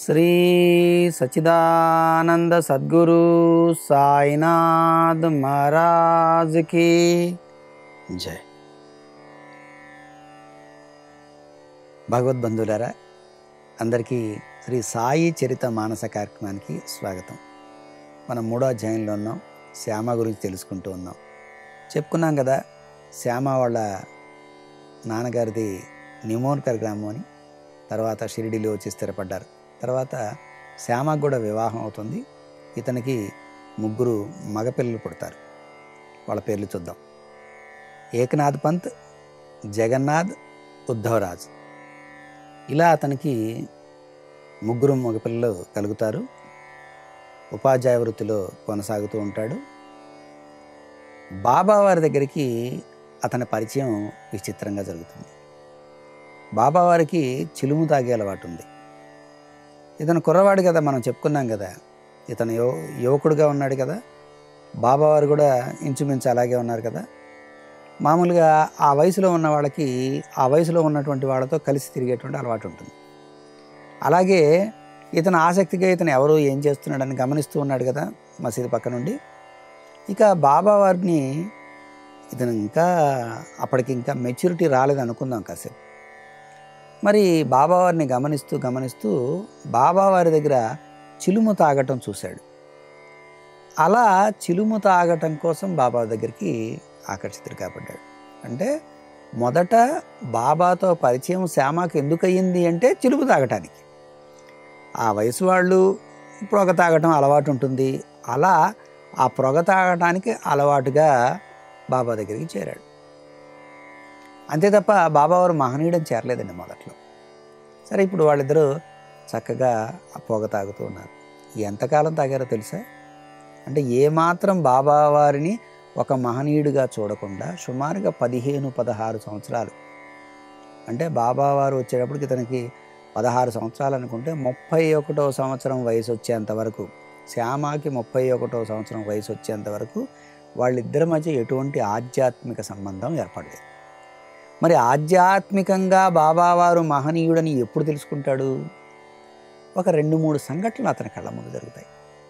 శ్రీ సచిదానంద సద్గురు సాయినాథ్ మహారాజ్కి జై భగవద్బంధులారా అందరికీ శ్రీ సాయి చరిత మానస కార్యక్రమానికి స్వాగతం మనం మూడో అధ్యాయంలో ఉన్నాం శ్యామ గురించి తెలుసుకుంటూ ఉన్నాం చెప్పుకున్నాం కదా శ్యామ వాళ్ళ నాన్నగారిది నిమోన్కర్ గ్రామం అని తర్వాత షిరిడిలో వచ్చి స్థిరపడ్డారు తర్వాత శ్యామకు కూడా వివాహం అవుతుంది ఇతనికి ముగ్గురు మగపిల్లలు పుడతారు వాళ్ళ పేర్లు చూద్దాం ఏకనాథ్ పంత్ జగన్నాథ్ ఉద్ధవరాజ్ ఇలా అతనికి ముగ్గురు మగపిల్లలు కలుగుతారు ఉపాధ్యాయ వృత్తిలో కొనసాగుతూ ఉంటాడు బాబా వారి దగ్గరికి అతని పరిచయం విచిత్రంగా జరుగుతుంది బాబావారికి చిలుము తాగే అలవాటు ఉంది ఇతను కుర్రవాడు కదా మనం చెప్పుకున్నాం కదా ఇతను యువ యువకుడుగా ఉన్నాడు కదా బాబావారు కూడా ఇంచుమించు అలాగే ఉన్నారు కదా మామూలుగా ఆ వయసులో ఉన్న వాళ్ళకి ఆ వయసులో ఉన్నటువంటి వాళ్ళతో కలిసి తిరిగేటువంటి అలవాటు ఉంటుంది అలాగే ఇతను ఆసక్తిగా ఇతను ఎవరు ఏం చేస్తున్నాడని గమనిస్తూ ఉన్నాడు కదా మసీదు పక్క నుండి ఇక బాబా వారిని ఇతను ఇంకా అప్పటికి ఇంకా మెచ్యూరిటీ రాలేదు అనుకుందాం కాసేపు మరి బాబావారిని గమనిస్తూ గమనిస్తూ బాబావారి దగ్గర చిలుము తాగటం చూశాడు అలా చిలుము తాగటం కోసం బాబా దగ్గరికి ఆకర్షితుడు కాబడ్డాడు అంటే మొదట బాబాతో పరిచయం శ్యామకు ఎందుకు అయ్యింది అంటే చిలుము తాగటానికి ఆ వయసు వాళ్ళు పొగ తాగటం అలవాటు ఉంటుంది అలా ఆ పొగ తాగటానికి అలవాటుగా బాబా దగ్గరికి చేరాడు అంతే తప్ప బాబావారు మహనీయుడని చేరలేదండి మొదట్లో సరే ఇప్పుడు వాళ్ళిద్దరూ చక్కగా ఆ పొగ తాగుతూ ఉన్నారు ఎంతకాలం తాగారో తెలుసా అంటే ఏమాత్రం బాబావారిని ఒక మహనీయుడిగా చూడకుండా సుమారుగా పదిహేను పదహారు సంవత్సరాలు అంటే బాబావారు వచ్చేటప్పటికి ఇతనికి పదహారు సంవత్సరాలు అనుకుంటే ముప్పై ఒకటో సంవత్సరం వయసు వచ్చేంత వరకు శ్యామాకి ముప్పై ఒకటో సంవత్సరం వయసు వచ్చేంత వరకు వాళ్ళిద్దరి మధ్య ఎటువంటి ఆధ్యాత్మిక సంబంధం ఏర్పడలేదు మరి ఆధ్యాత్మికంగా బాబావారు మహనీయుడని ఎప్పుడు తెలుసుకుంటాడు ఒక రెండు మూడు సంఘటనలు అతని కళ్ళ ముందు జరుగుతాయి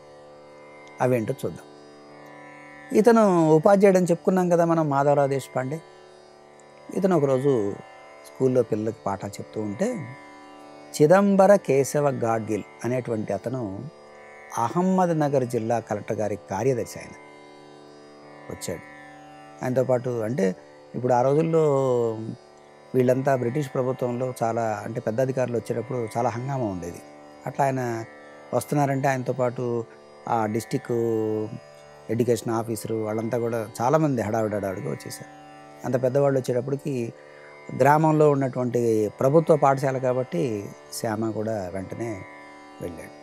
అవేంటో చూద్దాం ఇతను ఉపాధ్యాయుడు అని చెప్పుకున్నాం కదా మనం మాధవరావు దేశపాండే ఇతను ఒకరోజు స్కూల్లో పిల్లలకి పాఠాలు చెప్తూ ఉంటే చిదంబర కేశవ గాడ్గిల్ అనేటువంటి అతను అహమ్మద్ నగర్ జిల్లా కలెక్టర్ గారి కార్యదర్శి ఆయన వచ్చాడు ఆయనతో పాటు అంటే ఇప్పుడు ఆ రోజుల్లో వీళ్ళంతా బ్రిటిష్ ప్రభుత్వంలో చాలా అంటే పెద్ద అధికారులు వచ్చేటప్పుడు చాలా హంగామా ఉండేది అట్లా ఆయన వస్తున్నారంటే ఆయనతో పాటు ఆ డిస్టిక్ ఎడ్యుకేషన్ ఆఫీసరు వాళ్ళంతా కూడా చాలామంది హడావిడి హడావిడిగా వచ్చేసారు అంత పెద్దవాళ్ళు వచ్చేటప్పటికి గ్రామంలో ఉన్నటువంటి ప్రభుత్వ పాఠశాల కాబట్టి శ్యామ కూడా వెంటనే వెళ్ళాడు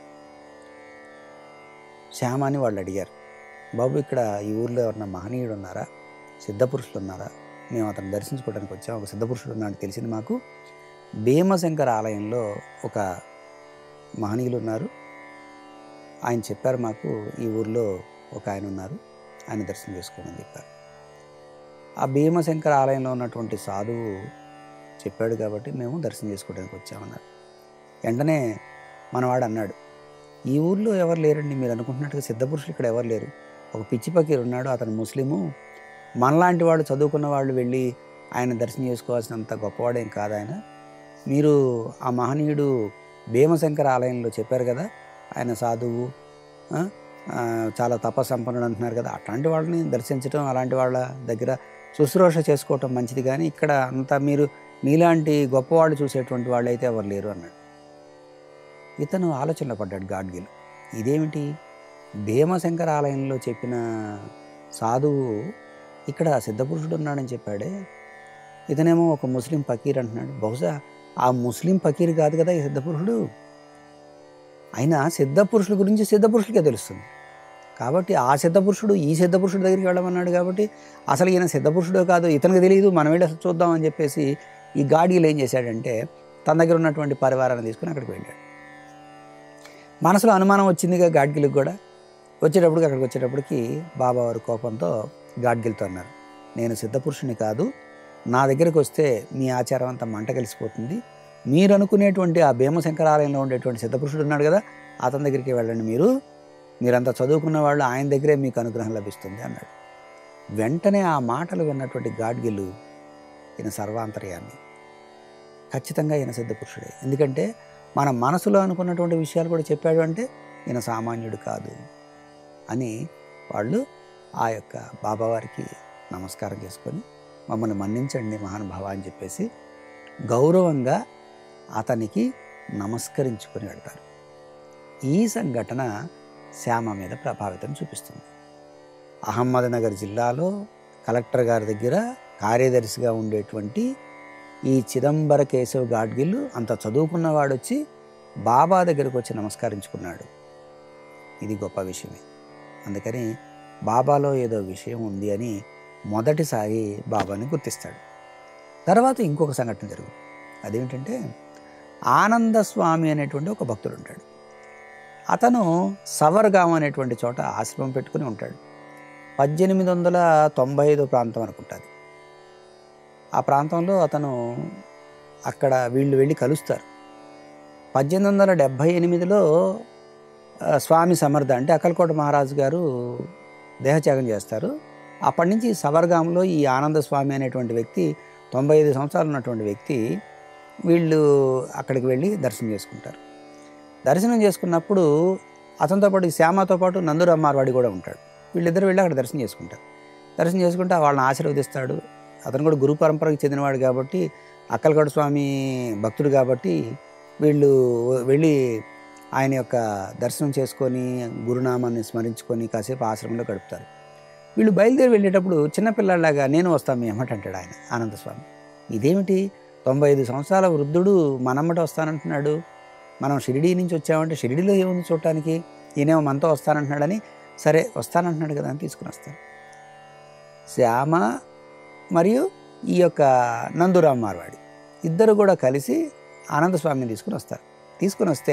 శ్యామ అని వాళ్ళు అడిగారు బాబు ఇక్కడ ఈ ఊర్లో ఎవరన్నా మహనీయుడు ఉన్నారా సిద్ధపురుషులు ఉన్నారా మేము అతను దర్శించుకోవడానికి వచ్చాం ఒక సిద్ధపురుషుడు ఉన్నాడు తెలిసింది మాకు భీమశంకర ఆలయంలో ఒక మహనీయులు ఉన్నారు ఆయన చెప్పారు మాకు ఈ ఊర్లో ఒక ఆయన ఉన్నారు ఆయన దర్శనం చేసుకోమని చెప్పారు ఆ భీమశంకర ఆలయంలో ఉన్నటువంటి సాధువు చెప్పాడు కాబట్టి మేము దర్శనం చేసుకోవడానికి వచ్చామన్నారు వెంటనే మనవాడు అన్నాడు ఈ ఊర్లో ఎవరు లేరండి మీరు అనుకుంటున్నట్టుగా సిద్ధపురుషులు ఇక్కడ ఎవరు లేరు ఒక పిచ్చి పకీరు ఉన్నాడు అతను ముస్లిము మనలాంటి వాళ్ళు చదువుకున్న వాళ్ళు వెళ్ళి ఆయన దర్శనం చేసుకోవాల్సినంత గొప్పవాడేం కాదు ఆయన మీరు ఆ మహనీయుడు భీమశంకర ఆలయంలో చెప్పారు కదా ఆయన సాధువు ఆ, ఆ, చాలా తపసంపన్నుడు అంటున్నారు కదా అట్లాంటి వాళ్ళని దర్శించడం అలాంటి వాళ్ళ దగ్గర శుశ్రూష చేసుకోవటం మంచిది కానీ ఇక్కడ అంతా మీరు మీలాంటి గొప్పవాళ్ళు చూసేటువంటి వాళ్ళు అయితే ఎవరు లేరు అన్నాడు ఇతను ఆలోచనలో పడ్డాడు గాడ్గిల్ ఇదేమిటి భీమశంకర ఆలయంలో చెప్పిన సాధువు ఇక్కడ సిద్ధపురుషుడు ఉన్నాడని చెప్పాడే ఇతనేమో ఒక ముస్లిం ఫకీర్ అంటున్నాడు బహుశా ఆ ముస్లిం ఫకీర్ కాదు కదా ఈ సిద్ధపురుషుడు అయినా సిద్ధపురుషుల గురించి సిద్ధపురుషులకే తెలుస్తుంది కాబట్టి ఆ సిద్ధపురుషుడు ఈ సిద్ధపురుషుడి దగ్గరికి వెళ్ళమన్నాడు కాబట్టి అసలు ఈయన సిద్ధపురుషుడో కాదు ఇతనికి తెలియదు మనం వెళ్ళి అసలు చూద్దామని చెప్పేసి ఈ గాడిలు ఏం చేశాడంటే తన దగ్గర ఉన్నటువంటి పరివారాన్ని తీసుకుని అక్కడికి వెళ్ళాడు మనసులో అనుమానం వచ్చిందిగా గాడ్గిలకు కూడా వచ్చేటప్పటికి అక్కడికి వచ్చేటప్పటికి బాబావారి కోపంతో గాడ్గిల్తో అన్నారు నేను సిద్ధపురుషుని కాదు నా దగ్గరికి వస్తే మీ ఆచారం అంతా మంట కలిసిపోతుంది మీరు అనుకునేటువంటి ఆ భీమశంకరాలయంలో ఉండేటువంటి సిద్ధపురుషుడు ఉన్నాడు కదా అతని దగ్గరికి వెళ్ళండి మీరు మీరంతా చదువుకున్న వాళ్ళు ఆయన దగ్గరే మీకు అనుగ్రహం లభిస్తుంది అన్నాడు వెంటనే ఆ మాటలు విన్నటువంటి గాడ్గిల్లు ఈయన సర్వాంతర్యాన్ని ఖచ్చితంగా ఈయన సిద్ధపురుషుడే ఎందుకంటే మన మనసులో అనుకున్నటువంటి విషయాలు కూడా చెప్పాడు అంటే ఈయన సామాన్యుడు కాదు అని వాళ్ళు ఆ యొక్క బాబావారికి నమస్కారం చేసుకొని మమ్మల్ని మన్నించండి మహానుభావ అని చెప్పేసి గౌరవంగా అతనికి నమస్కరించుకొని వెళ్తారు ఈ సంఘటన శ్యామ మీద ప్రభావితం చూపిస్తుంది అహమ్మద్నగర్ జిల్లాలో కలెక్టర్ గారి దగ్గర కార్యదర్శిగా ఉండేటువంటి ఈ చిదంబర కేశవ్ గాడ్గిల్లు అంత చదువుకున్నవాడు వచ్చి బాబా దగ్గరకు వచ్చి నమస్కరించుకున్నాడు ఇది గొప్ప విషయమే అందుకని బాబాలో ఏదో విషయం ఉంది అని మొదటిసారి బాబాని గుర్తిస్తాడు తర్వాత ఇంకొక సంఘటన జరుగుతుంది అదేమిటంటే ఆనంద స్వామి అనేటువంటి ఒక భక్తుడు ఉంటాడు అతను సవర్గాం అనేటువంటి చోట ఆశ్రమం పెట్టుకుని ఉంటాడు పద్దెనిమిది వందల తొంభై ఐదో ప్రాంతం అనుకుంటుంది ఆ ప్రాంతంలో అతను అక్కడ వీళ్ళు వెళ్ళి కలుస్తారు పద్దెనిమిది వందల డెబ్భై ఎనిమిదిలో ఆ, స్వామి సమర్థ అంటే అక్కలకోట మహారాజు గారు దేహత్యాగం చేస్తారు అప్పటి నుంచి సవర్గాంలో ఈ ఆనంద స్వామి అనేటువంటి వ్యక్తి తొంభై ఐదు సంవత్సరాలు ఉన్నటువంటి వ్యక్తి వీళ్ళు అక్కడికి వెళ్ళి దర్శనం చేసుకుంటారు దర్శనం చేసుకున్నప్పుడు అతనితో పాటు ఈ శ్యామతో పాటు నందూరు అమ్మారవాడి కూడా ఉంటాడు వీళ్ళిద్దరు వెళ్ళి అక్కడ దర్శనం చేసుకుంటారు దర్శనం చేసుకుంటే వాళ్ళని ఆశీర్వదిస్తాడు అతను కూడా గురు పరంపరకు చెందినవాడు కాబట్టి అక్కలకోట స్వామి భక్తుడు కాబట్టి వీళ్ళు వెళ్ళి ఆయన యొక్క దర్శనం చేసుకొని గురునామాన్ని స్మరించుకొని కాసేపు ఆశ్రమంలో గడుపుతారు వీళ్ళు బయలుదేరి వెళ్ళేటప్పుడు చిన్నపిల్లలాగా నేను వస్తాను మీ అమ్మట అంటాడు ఆయన ఆనందస్వామి ఇదేమిటి తొంభై ఐదు సంవత్సరాల వృద్ధుడు మనమ్మట వస్తానంటున్నాడు మనం షిరిడీ నుంచి వచ్చామంటే షిరిడీలో ఏముంది చూడటానికి ఈయనేమో మనతో వస్తానంటున్నాడని సరే వస్తానంటున్నాడు కదా అని తీసుకుని వస్తారు శ్యామ మరియు ఈ యొక్క నందురామ్ మార్వాడి ఇద్దరు కూడా కలిసి ఆనందస్వామిని తీసుకుని వస్తారు తీసుకుని వస్తే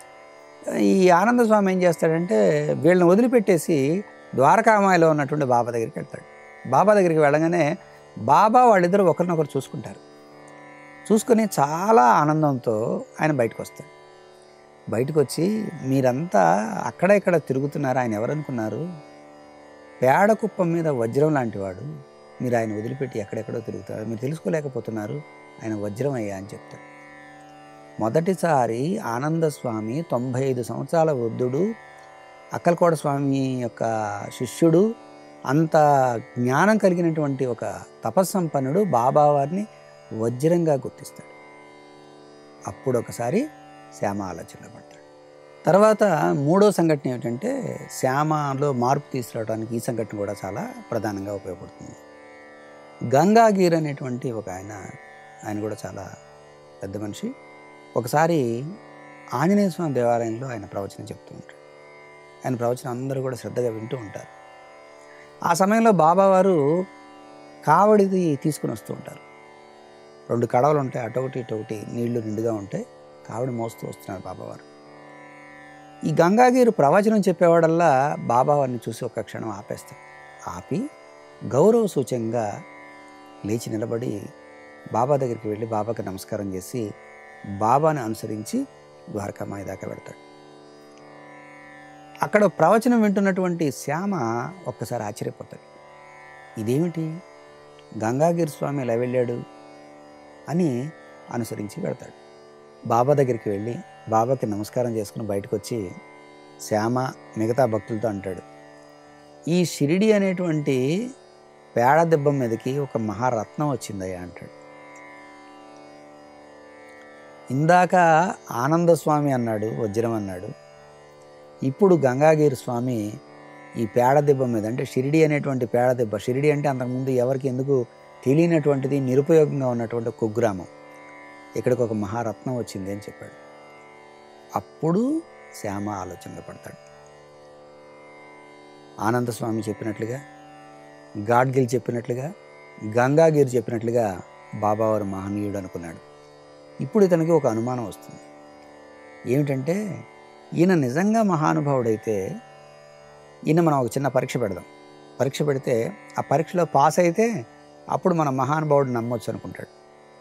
ఈ ఆనందస్వామి ఏం చేస్తాడంటే వీళ్ళని వదిలిపెట్టేసి ద్వారకామాయిలో ఉన్నటువంటి బాబా దగ్గరికి వెళ్తాడు బాబా దగ్గరికి వెళ్ళగానే బాబా వాళ్ళిద్దరూ ఒకరినొకరు చూసుకుంటారు చూసుకొని చాలా ఆనందంతో ఆయన బయటకు వస్తాడు బయటకు వచ్చి మీరంతా అక్కడ ఇక్కడ తిరుగుతున్నారు ఆయన ఎవరనుకున్నారు పేడ కుప్పం మీద వజ్రం లాంటివాడు మీరు ఆయన వదిలిపెట్టి ఎక్కడెక్కడో తిరుగుతారు మీరు తెలుసుకోలేకపోతున్నారు ఆయన వజ్రం అయ్యా అని చెప్తాడు మొదటిసారి ఆనంద స్వామి తొంభై ఐదు సంవత్సరాల వృద్ధుడు అక్కలకోట స్వామి యొక్క శిష్యుడు అంత జ్ఞానం కలిగినటువంటి ఒక తపస్సంపన్నుడు బాబావారిని వజ్రంగా గుర్తిస్తాడు అప్పుడు ఒకసారి శ్యామ ఆలోచనలో పడతాడు తర్వాత మూడో సంఘటన ఏమిటంటే శ్యామలో మార్పు తీసుకురావడానికి ఈ సంఘటన కూడా చాలా ప్రధానంగా ఉపయోగపడుతుంది గంగాగీర్ అనేటువంటి ఒక ఆయన ఆయన కూడా చాలా పెద్ద మనిషి ఒకసారి ఆంజనేయ స్వామి దేవాలయంలో ఆయన ప్రవచనం చెప్తూ ఉంటాడు ఆయన ప్రవచనం అందరూ కూడా శ్రద్ధగా వింటూ ఉంటారు ఆ సమయంలో బాబావారు కావడిది తీసుకుని వస్తూ ఉంటారు రెండు కడవలు ఉంటాయి అటొకటి ఇటొకటి నీళ్లు నిండుగా ఉంటాయి కావడి మోస్తూ వస్తున్నారు బాబావారు ఈ గంగాగిరి ప్రవచనం చెప్పేవాడల్లా బాబావారిని చూసి ఒక క్షణం ఆపేస్తాడు ఆపి గౌరవ సూచకంగా లేచి నిలబడి బాబా దగ్గరికి వెళ్ళి బాబాకి నమస్కారం చేసి బాబాని అనుసరించి ద్వారకామాయి దాకా వెళ్తాడు అక్కడ ప్రవచనం వింటున్నటువంటి శ్యామ ఒక్కసారి ఆశ్చర్యపోతాడు ఇదేమిటి గంగాగిరి స్వామి ఎలా వెళ్ళాడు అని అనుసరించి వెళ్తాడు బాబా దగ్గరికి వెళ్ళి బాబాకి నమస్కారం చేసుకుని బయటకు వచ్చి శ్యామ మిగతా భక్తులతో అంటాడు ఈ షిరిడి అనేటువంటి పేడ దెబ్బ మీదకి ఒక మహారత్నం వచ్చిందయ్యా అంటాడు ఇందాక ఆనంద స్వామి అన్నాడు వజ్రం అన్నాడు ఇప్పుడు గంగాగిరి స్వామి ఈ పేడ దెబ్బ మీద అంటే షిరిడి అనేటువంటి పేడ దెబ్బ షిరిడి అంటే అంతకుముందు ఎవరికి ఎందుకు తెలియనటువంటిది నిరుపయోగంగా ఉన్నటువంటి కుగ్రామం ఇక్కడికి ఒక మహారత్నం వచ్చింది అని చెప్పాడు అప్పుడు శ్యామ ఆలోచనలో పడతాడు ఆనంద స్వామి చెప్పినట్లుగా గాడ్గిల్ చెప్పినట్లుగా గంగాగిరి చెప్పినట్లుగా బాబావారు మహనీయుడు అనుకున్నాడు ఇప్పుడు ఇతనికి ఒక అనుమానం వస్తుంది ఏమిటంటే ఈయన నిజంగా మహానుభావుడైతే ఈయన మనం ఒక చిన్న పరీక్ష పెడదాం పరీక్ష పెడితే ఆ పరీక్షలో పాస్ అయితే అప్పుడు మన మహానుభావుడు నమ్మొచ్చు అనుకుంటాడు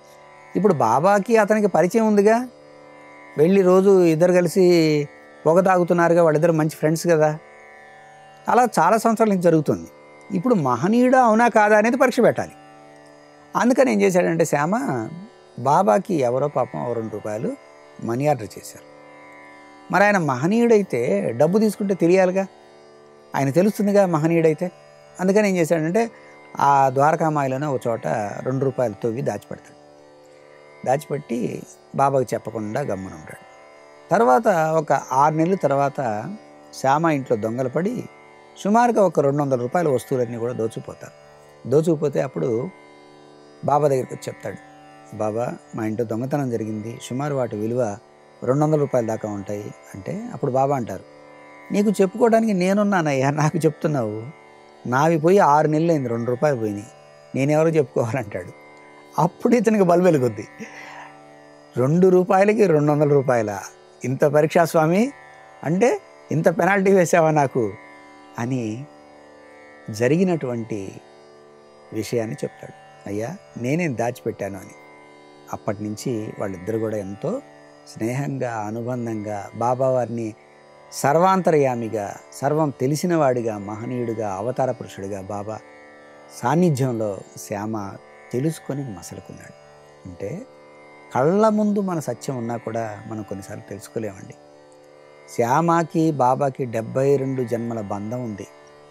ఇప్పుడు బాబాకి అతనికి పరిచయం ఉందిగా వెళ్ళి రోజు ఇద్దరు కలిసి పొగ తాగుతున్నారుగా వాళ్ళిద్దరు మంచి ఫ్రెండ్స్ కదా అలా చాలా సంవత్సరాల నుంచి జరుగుతుంది ఇప్పుడు మహనీయుడా అవునా కాదా అనేది పరీక్ష పెట్టాలి అందుకని ఏం చేశాడంటే శ్యామ బాబాకి ఎవరో పాపం ఓ రెండు రూపాయలు మనీ ఆర్డర్ చేశారు మరి ఆయన మహనీయుడైతే డబ్బు తీసుకుంటే తెలియాలిగా ఆయన తెలుస్తుందిగా మహనీయుడైతే అందుకని ఏం చేశాడంటే ఆ ద్వారకామాయిలోనే ఒక చోట రెండు రూపాయలు తవ్వి దాచిపెడతాడు దాచిపెట్టి బాబాకి చెప్పకుండా గమ్మున ఉంటాడు తర్వాత ఒక ఆరు నెలల తర్వాత శ్యామ ఇంట్లో దొంగలు పడి సుమారుగా ఒక రెండు వందల రూపాయల వస్తువులన్నీ కూడా దోచుకుపోతారు దోచుకుపోతే అప్పుడు బాబా దగ్గరికి వచ్చి చెప్తాడు బాబా మా ఇంట్లో దొంగతనం జరిగింది సుమారు వాటి విలువ రెండు వందల రూపాయల దాకా ఉంటాయి అంటే అప్పుడు బాబా అంటారు నీకు చెప్పుకోవడానికి నేనున్నానయ్యా నాకు చెప్తున్నావు నావి పోయి ఆరు నెలలు అయింది రెండు రూపాయలు పోయినాయి నేనెవరో చెప్పుకోవాలంటాడు అప్పుడు ఇతనికి బల్బు వెలుగుద్ది రెండు రూపాయలకి రెండు వందల రూపాయల ఇంత పరీక్షా స్వామి అంటే ఇంత పెనాల్టీ వేసావా నాకు అని జరిగినటువంటి విషయాన్ని చెప్తాడు అయ్యా నేనేం దాచిపెట్టాను అని అప్పటి నుంచి వాళ్ళిద్దరు కూడా ఎంతో స్నేహంగా అనుబంధంగా బాబావారిని సర్వాంతర్యామిగా సర్వం తెలిసినవాడిగా మహనీయుడిగా అవతార పురుషుడిగా బాబా సాన్నిధ్యంలో శ్యామ తెలుసుకొని మసలుకున్నాడు అంటే కళ్ళ ముందు మన సత్యం ఉన్నా కూడా మనం కొన్నిసార్లు తెలుసుకోలేమండి శ్యామాకి బాబాకి డెబ్బై రెండు జన్మల బంధం ఉంది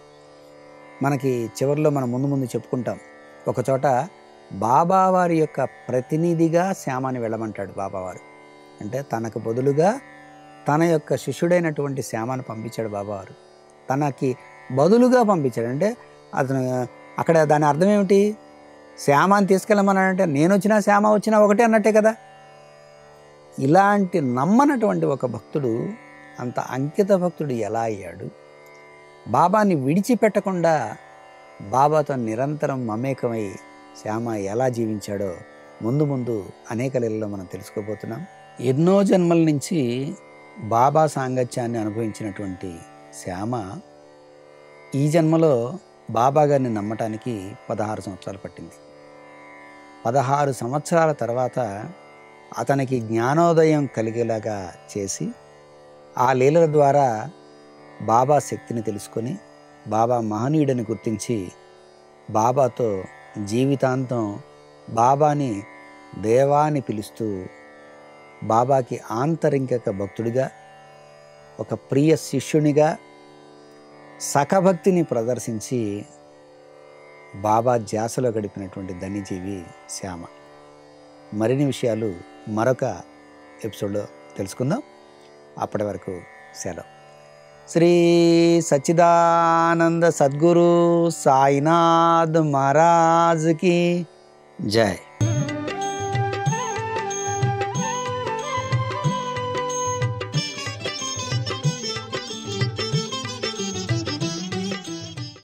మనకి చివరిలో మనం ముందు ముందు చెప్పుకుంటాం ఒక చోట బాబావారి యొక్క ప్రతినిధిగా శ్యామాని వెళ్ళమంటాడు బాబావారు అంటే తనకు బదులుగా తన యొక్క శిష్యుడైనటువంటి శ్యామాను పంపించాడు బాబావారు తనకి బదులుగా పంపించాడు అంటే అతను అక్కడ దాని అర్థం ఏమిటి శ్యామాని తీసుకెళ్ళమన్నాడంటే నేను వచ్చినా శ్యామ వచ్చినా ఒకటే అన్నట్టే కదా ఇలాంటి నమ్మనటువంటి ఒక భక్తుడు అంత అంకిత భక్తుడు ఎలా అయ్యాడు బాబాని విడిచిపెట్టకుండా బాబాతో నిరంతరం మమేకమై శ్యామ ఎలా జీవించాడో ముందు ముందు అనేక లీలలో మనం తెలుసుకోబోతున్నాం ఎన్నో జన్మల నుంచి బాబా సాంగత్యాన్ని అనుభవించినటువంటి శ్యామ ఈ జన్మలో బాబా గారిని నమ్మటానికి పదహారు సంవత్సరాలు పట్టింది పదహారు సంవత్సరాల తర్వాత అతనికి జ్ఞానోదయం కలిగేలాగా చేసి ఆ లీలల ద్వారా బాబా శక్తిని తెలుసుకొని బాబా మహనీయుడని గుర్తించి బాబాతో జీవితాంతం బాబాని దేవాని పిలుస్తూ బాబాకి ఆంతరింకక భక్తుడిగా ఒక ప్రియ శిష్యునిగా సఖభక్తిని ప్రదర్శించి బాబా ధ్యాసలో గడిపినటువంటి ధన్యజీవి శ్యామ మరిన్ని విషయాలు మరొక ఎపిసోడ్లో తెలుసుకుందాం అప్పటి వరకు సెలవు శ్రీ సచ్చిదానంద సద్గురు సాయినాథ్ మహారాజ్కి జై